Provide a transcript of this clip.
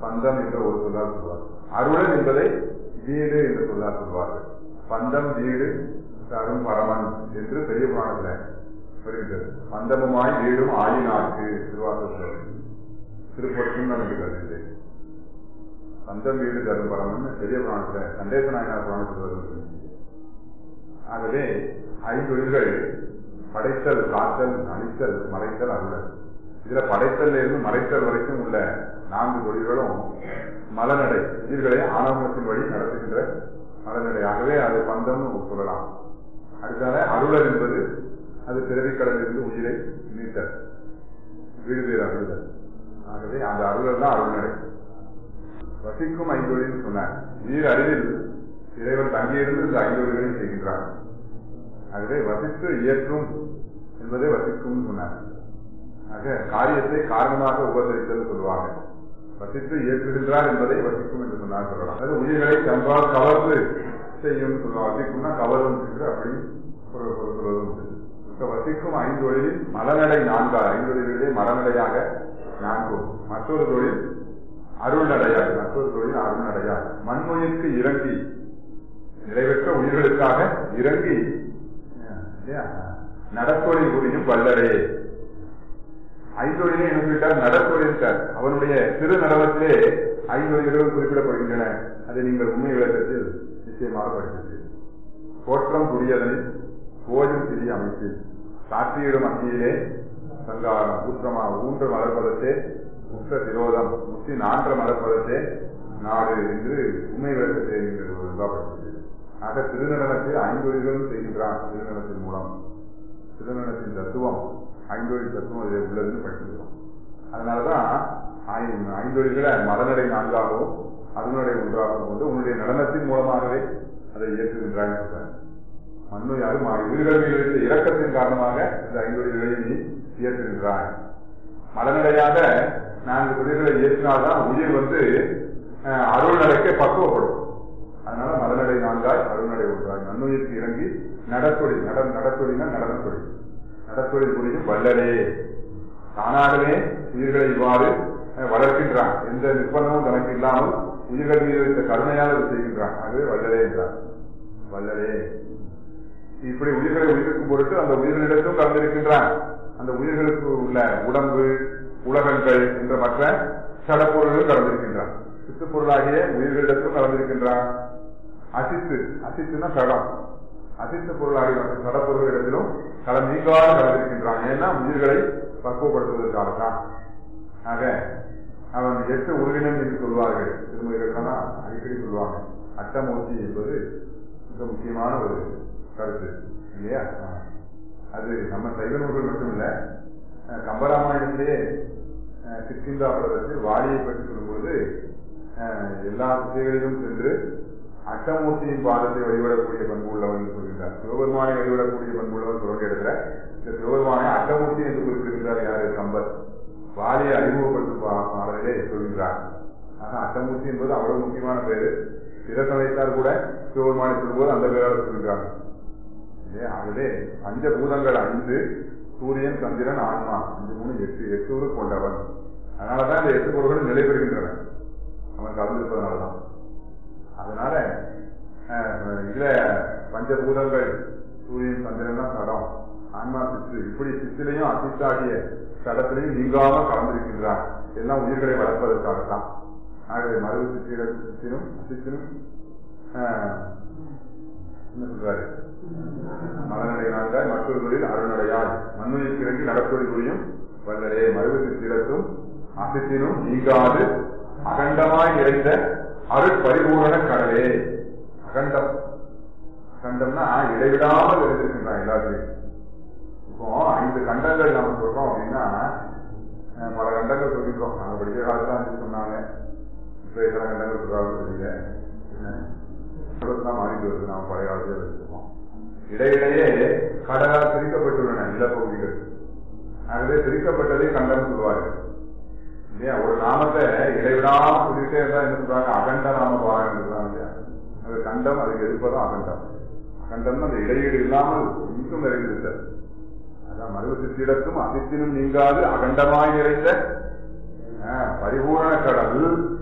பந்தம் என்ற ஒரு சொல்லால் சொல்வார் அருளன் என்பதை வீடு என்று சொல்லால் சொல்வார்கள் பந்தம் வீடு தரும் பரமன் என்று பெரிய புராணத்துல வருகின்றது பந்தமுமாய் வீடும் ஆயினாக்கு திருவாசல் திருப்பொற்றும் நமக்கு கருது பந்தம் வீடு தரும் பரமன் பெரிய புராணத்துல சண்டேச நாயனார் புராணத்தில் வருகிறது ஆகவே ஐந்தொழில்கள் படைத்தல் காத்தல் அழித்தல் மறைத்தல் அருளல் இதுல படைத்தல் இருந்து மறைத்தல் வரைக்கும் உள்ள நான்கு தொழில்களும் மலநடை உயிர்களை ஆணவத்தின் வழி நடத்துகின்ற மலநடையாகவே அது பந்தம் சொல்லலாம் அடுத்தால அருளல் என்பது அது பிறவிக்கடலில் இருந்து உயிரை நீட்டல் வீடு பேர் அருளல் ஆகவே அந்த அருளல் தான் அருள்நடை வசிக்கும் ஐந்தொழில் சொன்னார் நீர் அறிவில் இறைவன் தங்கியிருந்து இந்த ஐந்தொழில்களையும் செய்கின்றார் ஆகவே வசித்து இயற்றும் என்பதை வசிக்கும் சொன்னார் ஆக காரியத்தை காரணமாக உபசரித்தல் சொல்லுவாங்க வசித்து இயற்றுகின்றார் என்பதை வசிக்கும் என்று சொன்னார் சொல்லலாம் அது உயிர்களை தன்பால் கவர்ந்து செய்யும் சொல்லுவாங்க வசிக்கும்னா கவரும் என்று அப்படி ஒரு ஒரு சொல்வது உண்டு இப்ப வசிக்கும் ஐந்து தொழிலில் மலநடை நான்கால் ஐந்து தொழில்களே மலநடையாக நான்கு மற்றொரு தொழில் அருள்நடையாக மற்றொரு தொழில் அருள்நடையாக மண்ணுயிர்க்கு இறங்கி நிறைவேற்ற உயிர்களுக்காக இறங்கி நடத்தொழில் புரியும் வல்லரே ஐந்தொழிலே என்ன சொல்லிட்டார் நடத்தொழில் சார் அவனுடைய சிறு நடனத்திலே ஐந்தொழில்கள் குறிப்பிடப்படுகின்றன அதை நீங்கள் உண்மை விளக்கத்தில் நிச்சயமாக படித்தது தோற்றம் புரியதனில் கோயில் சிறிய அமைப்பில் சாட்சியிடும் மத்தியிலே சங்காரம் ஊற்றமா ஊன்ற மலர்பதத்தே முற்ற விரோதம் முற்றி நான்ற மலர்பதத்தே நாடு என்று உண்மை விளக்கத்தை நீங்கள் உருவாப்படுத்தது ஆக திருநடனத்தில் ஐந்தொழில்களும் செய்கின்றான் திருநடனத்தின் மூலம் திருநடனத்தின் தத்துவம் ஐந்தொழில் தத்துவம் அதில் உள்ளதுன்னு படிச்சிருக்கோம் அதனாலதான் ஐந்தொழில்களை மலநடை நான்காகவும் அதனுடைய ஒன்றாகவும் கொண்டு உன்னுடைய நடனத்தின் மூலமாகவே அதை இயக்குகின்றாங்க சொல்றாங்க மண்ணு யாரும் உயிர்கள் மீது வைத்த இரக்கத்தின் காரணமாக இந்த ஐந்தொழில்களை நீ இயக்குகின்றாய் மலநடையாக நான்கு தொழில்களை இயற்றினால்தான் உயிர் வந்து அருள் நடக்க பக்குவப்படும் அதனால மலநடை நான்காய் அருள்நடை ஒன்றாய் நன்னுயிருக்கு இறங்கி நடத்தொழில் நட நடத்தொழில்னா நடன தொழில் நடத்தொழில் புரியும் வல்லரே தானாகவே உயிர்களை இவ்வாறு வளர்க்கின்றான் எந்த நிர்பந்தமும் தனக்கு இல்லாமல் உயிர்கள் மீது வைத்த கருணையால் அது செய்கின்றான் ஆகவே வல்லரே என்றான் வல்லரே இப்படி உயிர்களை உயிர்க்கும் பொருட்டு அந்த உயிர்களிடத்தும் கலந்திருக்கின்றான் அந்த உயிர்களுக்கு உள்ள உடம்பு உலகங்கள் என்ற மற்ற சடப்பொருள்களும் கலந்திருக்கின்றான் சித்துப்பொருளாகிய உயிர்களிடத்தும் கலந்திருக்கின்றான் அசித்து அசித்துனா சடம் அசித்த பொருளாகிய மற்ற சடப்பொருள்களிடத்திலும் கலம் நீங்காத கலந்திருக்கின்றான் ஏன்னா உயிர்களை பக்குவப்படுத்துவதற்காக தான் ஆக அவன் எட்டு உருவினம் என்று சொல்வார்கள் திருமதிகள் அடிக்கடி சொல்லுவாங்க அட்டமூர்த்தி என்பது மிக முக்கியமான ஒரு கருத்து இல்லையா அது நம்ம சைவ நூல்கள் மட்டும் இல்ல கம்பராமாயணத்திலே கிருஷ்ணிந்தா படத்தில் வாலியை பற்றி சொல்லும் பொழுது எல்லா திசைகளிலும் சென்று அட்டமூர்த்தியின் பாதத்தை வழிபடக்கூடிய பண்பு உள்ளவன் என்று சொல்கின்றார் சிவபெருமானை வழிபடக்கூடிய பண்பு உள்ளவன் சொல்ற இடத்துல இந்த சிவபெருமானை அட்டமூர்த்தி என்று குறிப்பிடுகின்றார் யாரு கம்பர் வாலியை அறிமுகப்படுத்தும் பாடலிலே சொல்கின்றார் ஆக அட்டமூர்த்தி என்பது அவ்வளவு முக்கியமான பேரு பிற சமயத்தார் கூட சிவபெருமானை சொல்லும்போது அந்த பேரால் சொல்கின்றாங்க ஆகவே பஞ்ச பூதங்கள் ஐந்து சூரியன் சந்திரன் ஆன்மா அஞ்சு மூணு எட்டு எட்டு ஊரு கொண்டவன் அதனாலதான் இந்த எட்டு பொருள்களும் நிலை பெறுகின்றன அவன் கலந்திருப்பதனாலதான் அதனால இதுல பஞ்சபூதங்கள் சூரியன் சந்திரன் தான் சடம் ஆன்மா சித்து இப்படி சித்திலையும் அசித்தாகிய சடத்திலையும் நீங்காம கலந்திருக்கின்றான் எல்லாம் உயிர்களை வளர்ப்பதற்காகத்தான் ஆகவே மருவு சித்திரம் சித்தினும் அசித்தினும் என்ன சொல்றாரு மலநடையினாங்க மற்றொரு தொழில் அருள்நடையால் மண்ணுயிர் கிழக்கு நடத்தொழில் புரியும் வல்லரே மருவு சித்திரத்தும் அசித்தினும் நீங்காது அகண்டமாய் நிறைந்த அருள் பரிபூரண கடலே அகண்டம் அகண்டம்னா இடைவிடாமல் இருந்திருக்கின்றான் எல்லாத்தையும் இப்போ ஐந்து கண்டங்கள் நம்ம சொல்றோம் அப்படின்னா பல கண்டங்கள் சொல்லிக்கிறோம் நாங்க படிக்கிற காலத்துல அஞ்சு சொன்னாங்க இப்ப எத்தனை கண்டங்கள் சொல்றாங்க தெரியல தான் மாறிட்டு வருது நாம பழைய காலத்துல வச்சிருக்கோம் இடையிடையே கடலால் பிரிக்கப்பட்டுள்ளன நிலப்பகுதிகள் ஆகவே பிரிக்கப்பட்டதே கண்டம் சொல்லுவார்கள் இல்லையா ஒரு நாமத்தை இடைவிடாம சொல்லிட்டே இருந்தா என்ன சொல்றாங்க அகண்ட நாம பாராயணம் சொல்றாங்க இல்லையா அது கண்டம் அதுக்கு எதிர்ப்பதும் அகண்டம் அகண்டம் அந்த இடையீடு இல்லாமல் இன்னும் நிறைந்திருந்தது அதான் மருவ சித்திடத்தும் அசித்தினும் நீங்காது அகண்டமாய் நிறைந்த பரிபூரண கடல்